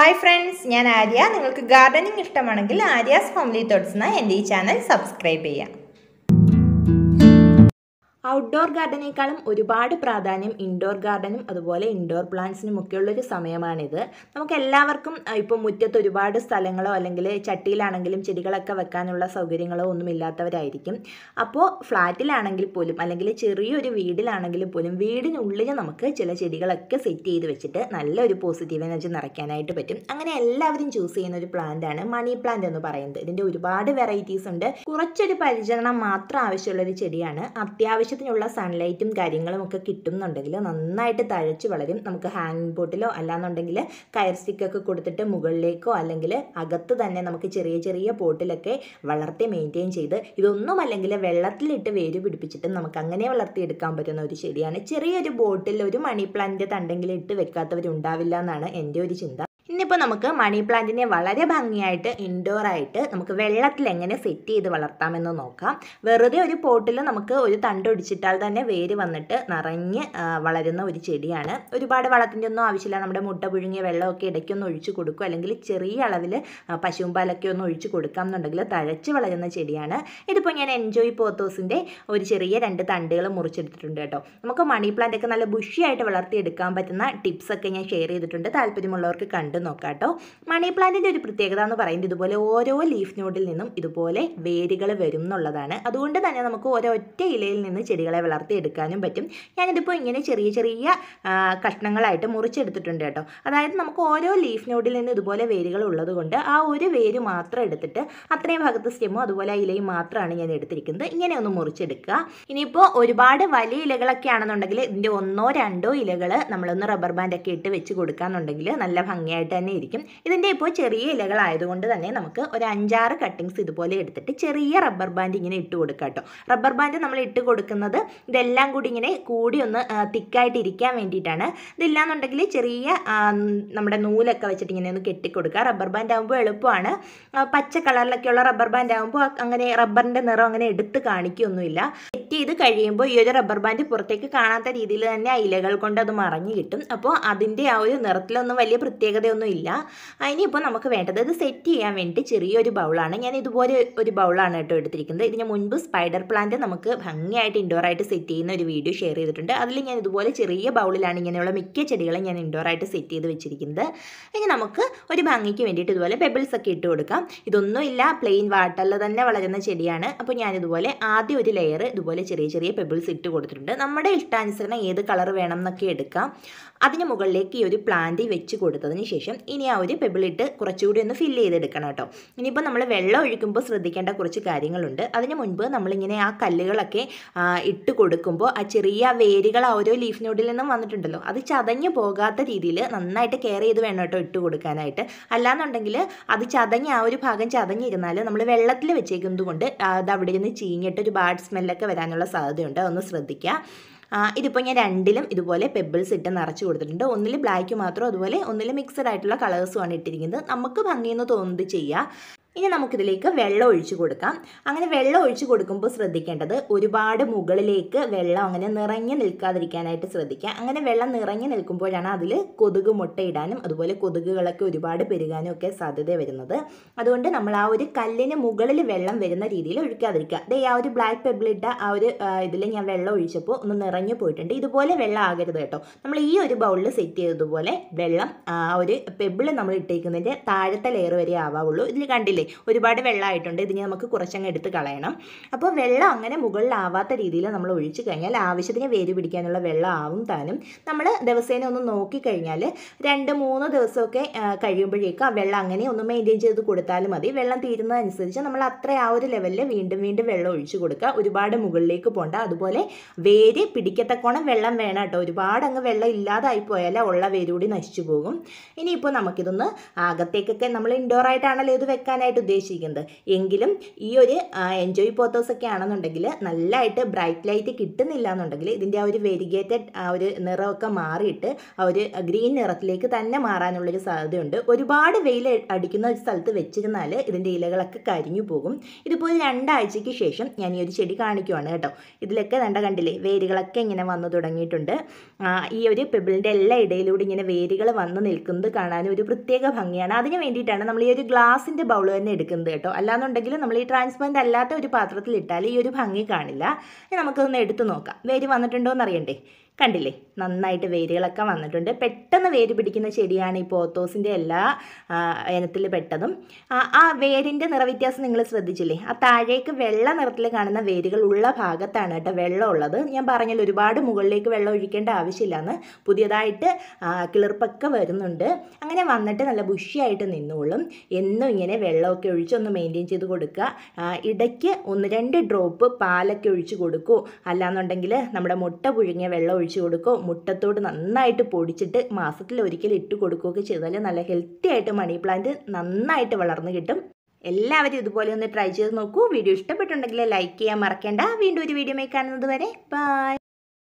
hi friends ഞാൻ ആര്യ നിങ്ങൾക്ക് gardening ഇഷ്ടമാണെങ്കിൽ ആര്യാസ് ഫാമിലി തോട്ട്സ് എന്ന എൻ്റെ ഈ ചാനൽ സബ്സ്ക്രൈബ് ചെയ്യാം ഔട്ട്ഡോർ ഗാർഡനേക്കാളും ഒരുപാട് പ്രാധാന്യം ഇൻഡോർ ഗാർഡനും അതുപോലെ ഇൻഡോർ പ്ലാന്റ്സിനും ഒക്കെ ഉള്ളൊരു സമയമാണിത് നമുക്ക് എല്ലാവർക്കും ഇപ്പോൾ മുറ്റത്ത് ഒരുപാട് സ്ഥലങ്ങളോ അല്ലെങ്കിൽ ചട്ടിയിലാണെങ്കിലും ചെടികളൊക്കെ വെക്കാനുള്ള സൗകര്യങ്ങളോ ഒന്നും ഇല്ലാത്തവരായിരിക്കും അപ്പോൾ ഫ്ലാറ്റിലാണെങ്കിൽ പോലും അല്ലെങ്കിൽ ചെറിയൊരു വീടിലാണെങ്കിലും പോലും വീടിനുള്ളിൽ നമുക്ക് ചില ചെടികളൊക്കെ സെറ്റ് ചെയ്ത് വെച്ചിട്ട് നല്ലൊരു പോസിറ്റീവ് എനർജി നിറയ്ക്കാനായിട്ട് പറ്റും അങ്ങനെ എല്ലാവരും ചൂസ് ചെയ്യുന്ന ഒരു പ്ലാന്റ് ആണ് മണി പ്ലാന്റ് എന്ന് പറയുന്നത് ഇതിൻ്റെ ഒരുപാട് വെറൈറ്റീസ് ഉണ്ട് കുറച്ചൊരു പരിചരണം മാത്രം ആവശ്യമുള്ള ഒരു ചെടിയാണ് അത്യാവശ്യം ആവശ്യത്തിനുള്ള സൺലൈറ്റും കാര്യങ്ങളും ഒക്കെ കിട്ടുന്നുണ്ടെങ്കിൽ നന്നായിട്ട് തഴച്ച് വളരും നമുക്ക് ഹാങ്ങിങ് പോട്ടിലോ അല്ലാന്നുണ്ടെങ്കിൽ കയർ സ്റ്റിക്കൊക്കെ കൊടുത്തിട്ട് മുകളിലേക്കോ അല്ലെങ്കിൽ അകത്ത് തന്നെ നമുക്ക് ചെറിയ ചെറിയ പോട്ടിലൊക്കെ വളർത്തി മെയിൻറ്റെയിൻ ചെയ്ത് ഇതൊന്നും അല്ലെങ്കിൽ വെള്ളത്തിലിട്ട് വേര് പിടിപ്പിച്ചിട്ട് നമുക്ക് അങ്ങനെ വളർത്തിയെടുക്കാൻ പറ്റുന്ന ഒരു ചെടിയാണ് ചെറിയൊരു ബോട്ടിൽ ഒരു മണി പ്ലാന്റ് തണ്ടെങ്കിൽ ഇട്ട് വെക്കാത്തവരുണ്ടാവില്ല എന്നാണ് എൻ്റെ ഒരു ചിന്ത ഇന്നിപ്പോൾ നമുക്ക് മണി പ്ലാന്റിനെ വളരെ ഭംഗിയായിട്ട് ഇൻഡോർ ആയിട്ട് നമുക്ക് വെള്ളത്തിൽ എങ്ങനെ സെറ്റ് ചെയ്ത് വളർത്താമെന്ന് നോക്കാം വെറുതെ ഒരു പോട്ടിൽ നമുക്ക് ഒരു തണ്ട് ഒടിച്ചിട്ടാൽ തന്നെ വേര് വന്നിട്ട് നിറഞ്ഞ് വളരുന്ന ഒരു ചെടിയാണ് ഒരുപാട് വളത്തിൻ്റെ ഒന്നും ആവശ്യമില്ല നമ്മുടെ മുട്ട പുഴുങ്ങിയ വെള്ളമൊക്കെ ഇടയ്ക്കൊന്ന് ഒഴിച്ചു കൊടുക്കും അല്ലെങ്കിൽ ചെറിയ അളവിൽ പശുവും പാലൊക്കെ ഒന്ന് ഒഴിച്ചു കൊടുക്കാം എന്നുണ്ടെങ്കിൽ തഴച്ച് വളരുന്ന ചെടിയാണ് ഇതിപ്പോൾ ഞാൻ എൻജോയ് പോത്തോസിൻ്റെ ഒരു ചെറിയ രണ്ട് തണ്ടുകൾ മുറിച്ചെടുത്തിട്ടുണ്ട് കേട്ടോ നമുക്ക് മണി പ്ലാന്റ് ഒക്കെ നല്ല ബുഷിയായിട്ട് വളർത്തിയെടുക്കാൻ പറ്റുന്ന ടിപ്സൊക്കെ ഞാൻ ഷെയർ ചെയ്തിട്ടുണ്ട് താല്പര്യമുള്ളവർക്ക് കണ്ടു നോക്കാം കേട്ടോ മണി പ്ലാന്റിൻ്റെ ഒരു പ്രത്യേകത എന്ന് പറയുന്നത് ഇതുപോലെ ഓരോ ലീഫ് നോഡിൽ നിന്നും ഇതുപോലെ വേരുകൾ വരും എന്നുള്ളതാണ് അതുകൊണ്ട് തന്നെ നമുക്ക് ഓരോ ഒറ്റ ഇലയിൽ നിന്ന് ചെടികളെ വളർത്തിയെടുക്കാനും പറ്റും ഞാനിതിപ്പോൾ ഇങ്ങനെ ചെറിയ ചെറിയ കഷ്ണങ്ങളായിട്ട് മുറിച്ചെടുത്തിട്ടുണ്ട് കേട്ടോ അതായത് നമുക്ക് ഓരോ ലീഫ് നോഡിൽ നിന്ന് ഇതുപോലെ വേരുകൾ ഉള്ളത് കൊണ്ട് ആ ഒരു വേര് മാത്രം എടുത്തിട്ട് അത്രയും ഭാഗത്ത് സ്റ്റെമ്മോ അതുപോലെ ആ ഇലയും മാത്രമാണ് ഞാൻ എടുത്തിരിക്കുന്നത് ഇങ്ങനെ ഒന്ന് മുറിച്ചെടുക്കുക ഇനിയിപ്പോൾ ഒരുപാട് വലിയ ഇലകളൊക്കെ ആണെന്നുണ്ടെങ്കിൽ ഇതിൻ്റെ ഒന്നോ രണ്ടോ ഇലകൾ നമ്മളൊന്ന് റബ്ബർ ബാൻഡൊക്കെ ഇട്ട് വെച്ച് കൊടുക്കാന്നുണ്ടെങ്കിൽ നല്ല ഭംഗിയായിട്ട് തന്നെ ഇരിക്കും ഇതിൻ്റെ ഇപ്പോൾ ചെറിയ ഇലകളായതുകൊണ്ട് തന്നെ നമുക്ക് ഒരു അഞ്ചാറ് കട്ടിങ്സ് ഇതുപോലെ എടുത്തിട്ട് ചെറിയ റബ്ബർ ബാൻഡ് ഇങ്ങനെ ഇട്ട് കൊടുക്കാം കേട്ടോ റബ്ബർ ബാൻഡ് നമ്മൾ ഇട്ട് കൊടുക്കുന്നത് ഇതെല്ലാം കൂടി ഇങ്ങനെ കൂടി ഒന്ന് തിക്കായിട്ട് ഇരിക്കാൻ വേണ്ടിയിട്ടാണ് ഇതില്ലാന്നുണ്ടെങ്കിൽ ചെറിയ നമ്മുടെ നൂലൊക്കെ വെച്ചിട്ട് ഇങ്ങനെ ഒന്ന് കെട്ടിക്കൊടുക്കുക റബ്ബർ ബാൻഡ് ആകുമ്പോൾ എളുപ്പമാണ് പച്ച കളറിലൊക്കെയുള്ള റബ്ബർ ബാൻഡ് ആകുമ്പോൾ അങ്ങനെ റബ്ബറിൻ്റെ നിറം അങ്ങനെ എടുത്ത് കാണിക്കുകയൊന്നുമില്ല സെറ്റ് ചെയ്ത് കഴിയുമ്പോൾ ഈ ഒരു റബ്ബർ ബാൻഡ് പുറത്തേക്ക് കാണാത്ത രീതിയിൽ തന്നെ ആ ഇലകൾ കൊണ്ട് അത് മറഞ്ഞു കിട്ടും അപ്പോൾ അതിൻ്റെ ആ ഒരു നിറത്തിലൊന്നും വലിയ പ്രത്യേകതയൊന്നും ഇല്ല ഇനിയിപ്പോൾ നമുക്ക് വേണ്ടത് ഇത് സെറ്റ് ചെയ്യാൻ വേണ്ടി ചെറിയൊരു ബൗളാണ് ഞാൻ ഇതുപോലെ ഒരു ബൗളാണ് കേട്ടോ എടുത്തിരിക്കുന്നത് ഇതിന് മുൻപ് സ്പൈഡർ പ്ലാന്റ് നമുക്ക് ഭംഗിയായിട്ട് ഇൻഡോറായിട്ട് സെറ്റ് ചെയ്യുന്ന ഒരു വീഡിയോ ഷെയർ ചെയ്തിട്ടുണ്ട് അതിൽ ഞാൻ ഇതുപോലെ ചെറിയ ബൗളിലാണ് ഇങ്ങനെയുള്ള മിക്ക ചെടികളും ഞാൻ ഇൻഡോറായിട്ട് സെറ്റ് ചെയ്ത് വെച്ചിരിക്കുന്നത് ഇനി നമുക്ക് ഒരു ഭംഗിക്ക് വേണ്ടിയിട്ട് ഇതുപോലെ പെബിൾസ് ഒക്കെ ഇട്ട് കൊടുക്കാം ഇതൊന്നുമില്ല പ്ലെയിൻ വാട്ടറിൽ തന്നെ വളരുന്ന ചെടിയാണ് അപ്പോൾ ഞാനിതുപോലെ ആദ്യം ഒരു ലെയർ ഇതുപോലെ ചെറിയ ചെറിയ പെബിൾസ് ഇട്ട് കൊടുത്തിട്ടുണ്ട് നമ്മുടെ ഇഷ്ടാനുസരണം ഏത് കളർ വേണം എന്നൊക്കെ എടുക്കാം അതിന് മുകളിലേക്ക് ഈ ഒരു പ്ലാന്റ് വെച്ച് കൊടുത്തതിന് ശേഷം ഇനി ആ ഒരു പെബിളിട്ട് കുറച്ചുകൂടി ഒന്ന് ഫില്ല് ചെയ്തെടുക്കണം കേട്ടോ ഇനിയിപ്പോൾ നമ്മൾ വെള്ളം ഒഴിക്കുമ്പോൾ ശ്രദ്ധിക്കേണ്ട കുറച്ച് കാര്യങ്ങളുണ്ട് അതിന് മുൻപ് നമ്മളിങ്ങനെ ആ കല്ലുകളൊക്കെ ഇട്ട് കൊടുക്കുമ്പോൾ ആ ചെറിയ വേരുകൾ ആ ഓരോ ലീഫ് നോഡിൽ നിന്നും വന്നിട്ടുണ്ടല്ലോ അത് ചതഞ്ഞു പോകാത്ത രീതിയിൽ നന്നായിട്ട് കെയർ ചെയ്ത് വേണം കേട്ടോ ഇട്ട് കൊടുക്കാനായിട്ട് അല്ലാന്നുണ്ടെങ്കിൽ അത് ചതഞ്ഞ് ആ ഒരു ഭാഗം ചതഞ്ഞിരുന്നാൽ നമ്മൾ വെള്ളത്തിൽ വെച്ചേക്കുന്നത് കൊണ്ട് അത് അവിടെ നിന്ന് ചീഞ്ഞിട്ട് ഒരു ബാഡ് സ്മെല്ലൊക്കെ വരാനുള്ള സാധ്യതയുണ്ട് അതൊന്ന് ശ്രദ്ധിക്കുക ഇതിപ്പോൾ ഞാൻ രണ്ടിലും ഇതുപോലെ പെബിൾസ് ഇട്ട് നിറച്ച് കൊടുത്തിട്ടുണ്ട് ഒന്നിൽ ബ്ലാക്ക് മാത്രം അതുപോലെ ഒന്നിൽ മിക്സഡ് ആയിട്ടുള്ള കളേഴ്സുമാണ് ഇട്ടിരിക്കുന്നത് നമുക്ക് ഭംഗിയെന്ന് തോന്നുന്നത് ചെയ്യുക ഇനി നമുക്കിതിലേക്ക് വെള്ളം ഒഴിച്ചു കൊടുക്കാം അങ്ങനെ വെള്ളം ഒഴിച്ചു കൊടുക്കുമ്പോൾ ശ്രദ്ധിക്കേണ്ടത് ഒരുപാട് മുകളിലേക്ക് വെള്ളം അങ്ങനെ നിറഞ്ഞു നിൽക്കാതിരിക്കാനായിട്ട് ശ്രദ്ധിക്കുക അങ്ങനെ വെള്ളം നിറഞ്ഞു നിൽക്കുമ്പോഴാണ് അതിൽ കൊതുക് മുട്ടയിടാനും അതുപോലെ കൊതുകുകളൊക്കെ ഒരുപാട് പെരുകാനും ഒക്കെ സാധ്യത വരുന്നത് അതുകൊണ്ട് നമ്മൾ ആ ഒരു കല്ലിന് മുകളിൽ വെള്ളം വരുന്ന രീതിയിൽ ഒഴിക്കാതിരിക്കുക അതേ ആ ഒരു ബ്ലാക്ക് പെബിളിട്ട ആ ഒരു ഇതിൽ ഞാൻ വെള്ളം ഒഴിച്ചപ്പോൾ ഒന്ന് നിറഞ്ഞു പോയിട്ടുണ്ട് ഇതുപോലെ വെള്ളം ആകരുത് കേട്ടോ നമ്മൾ ഈ ഒരു ബൗളിൽ സെറ്റ് ചെയ്തതുപോലെ വെള്ളം ആ ഒരു പെബിൾ നമ്മൾ ഇട്ടേക്കുന്നതിൻ്റെ താഴത്തെ ലെയർ വരെ ആവാവുള്ളൂ ഇതിൽ കണ്ടില്ലേ ഒരുപാട് വെള്ളമായിട്ടുണ്ട് ഇതിന് നമുക്ക് കുറച്ചങ്ങ് എടുത്ത് കളയണം അപ്പോൾ വെള്ളം അങ്ങനെ മുകളിലാവാത്ത രീതിയിൽ നമ്മൾ ഒഴിച്ചു കഴിഞ്ഞാൽ ആവശ്യത്തിന് വേര് പിടിക്കാനുള്ള വെള്ളം ആവും താനും നമ്മൾ ദിവസേന ഒന്ന് നോക്കിക്കഴിഞ്ഞാൽ രണ്ട് മൂന്ന് ദിവസമൊക്കെ കഴിയുമ്പോഴേക്കും ആ വെള്ളം അങ്ങനെ ഒന്ന് മെയിൻറ്റെയിൻ ചെയ്ത് കൊടുത്താലും മതി വെള്ളം തീരുന്നതനുസരിച്ച് നമ്മൾ അത്ര ആ ഒരു ലെവലിൽ വീണ്ടും വീണ്ടും വെള്ളം ഒഴിച്ചു കൊടുക്കുക ഒരുപാട് മുകളിലേക്ക് പോകണ്ട അതുപോലെ വേര് പിടിക്കത്തക്കോണം വെള്ളം വേണം കേട്ടോ ഒരുപാട് അങ്ങ് വെള്ളം ഇല്ലാതായി പോയാൽ ഉള്ള വേര് കൂടി നശിച്ചു പോകും ഇനിയിപ്പോൾ നമുക്കിതൊന്ന് അകത്തേക്കൊക്കെ നമ്മൾ ഇൻഡോർ ആയിട്ടാണല്ലോ ഇത് വെക്കാനായിട്ട് ചെയ്യാനായിട്ട് ഉദ്ദേശിക്കുന്നത് എങ്കിലും ഈ ഒരു എൻജോയ് പോത്തോസ് ഒക്കെ ആണെന്നുണ്ടെങ്കിൽ നല്ലതായിട്ട് ബ്രൈറ്റ് ലൈറ്റ് കിട്ടുന്നില്ല എന്നുണ്ടെങ്കിൽ ഇതിൻ്റെ ആ ഒരു വെരിഗേറ്റഡ് ആ ഒരു നിറമൊക്കെ മാറിയിട്ട് ആ ഒരു ഗ്രീൻ നിറത്തിലേക്ക് തന്നെ മാറാനുള്ളൊരു സാധ്യതയുണ്ട് ഒരുപാട് വെയിൽ അടിക്കുന്ന ഒരു സ്ഥലത്ത് വെച്ചിരുന്നാൽ ഇതിൻ്റെ ഇലകളൊക്കെ കരിഞ്ഞു പോകും ഇതുപോലെ രണ്ടാഴ്ചയ്ക്ക് ശേഷം ഞാൻ ഈ ഒരു ചെടി കാണിക്കുവാണ് കേട്ടോ ഇതിലൊക്കെ കണ്ട കണ്ടില്ലേ വേരുകളൊക്കെ ഇങ്ങനെ വന്നു തുടങ്ങിയിട്ടുണ്ട് ആ, ഈ ഒരു പെബിളിൻ്റെ എല്ലാ ഇടയിലൂടെ ഇങ്ങനെ വേരുകൾ വന്ന് നിൽക്കുന്നത് കാണാൻ ഒരു പ്രത്യേക ഭംഗിയാണ് അതിന് വേണ്ടിയിട്ടാണ് നമ്മൾ ഈ ഒരു ഗ്ലാസിൻ്റെ ബൗൾ തന്നെ എടുക്കുന്നത് കേട്ടോ അല്ലാന്നുണ്ടെങ്കിൽ നമ്മൾ ഈ ട്രാൻസ്പെറൻ്റ് അല്ലാത്ത ഒരു പാത്രത്തിൽ ഇട്ടാൽ ഈ ഒരു ഭംഗി കാണില്ല ഇനി നമുക്കൊന്ന് എടുത്തു നോക്കാം വേര് വന്നിട്ടുണ്ടോ എന്ന് അറിയണ്ടേ കണ്ടില്ലേ നന്നായിട്ട് വേരുകളൊക്കെ വന്നിട്ടുണ്ട് പെട്ടെന്ന് വേര് പിടിക്കുന്ന ചെടിയാണ് ഈ പോത്തോസിൻ്റെ എല്ലാ ആ, ഇനത്തിൽ പെട്ടതും ആ, ആ വേരിൻ്റെ നിറവ്യത്യാസം നിങ്ങൾ ശ്രദ്ധിച്ചില്ലേ ആ താഴേക്ക് വെള്ള നിറത്തിൽ കാണുന്ന വേരുകൾ ഉള്ള ഭാഗത്താണ് കേട്ടോ വെള്ളം ഉള്ളത് ഞാൻ പറഞ്ഞല്ലോ ഒരുപാട് മുകളിലേക്ക് വെള്ളം ഒഴിക്കേണ്ട ആവശ്യമില്ലാന്ന് പുതിയതായിട്ട് ആ, കിളിർപ്പൊക്കെ വരുന്നുണ്ട് അങ്ങനെ വന്നിട്ട് നല്ല ബുഷിയായിട്ട് നിന്നോളും എന്നും ഇങ്ങനെ വെള്ളമൊക്കെ ഒഴിച്ച് ഒന്ന് മെയിൻറ്റെയിൻ ചെയ്ത് കൊടുക്കുക ആ, ഇടയ്ക്ക് ഒന്ന് രണ്ട് ഡ്രോപ്പ് പാലൊക്കെ ഒഴിച്ച് കൊടുക്കൂ അല്ലാന്നുണ്ടെങ്കിൽ നമ്മുടെ മുട്ട പുഴുങ്ങിയ വെള്ളം ഒഴിച്ച് കൊടുക്കോ മുട്ടത്തോട് നന്നായിട്ട് പൊടിച്ചിട്ട് മാസത്തിൽ ഒരിക്കൽ ഇട്ട് കൊടുക്കുകയൊക്കെ ചെയ്താൽ നല്ല ഹെൽത്തി ആയിട്ട് മണി പ്ലാന്റ് നന്നായിട്ട് വളർന്നു കിട്ടും എല്ലാവരും ഇതുപോലെ ഒന്ന് ട്രൈ ചെയ്ത് നോക്കൂ വീഡിയോ ഇഷ്ടപ്പെട്ടുണ്ടെങ്കിൽ ലൈക്ക് ചെയ്യാൻ മറക്കേണ്ട വീണ്ടും ഒരു വീഡിയോ കാണുന്നത് വരെ ബൈ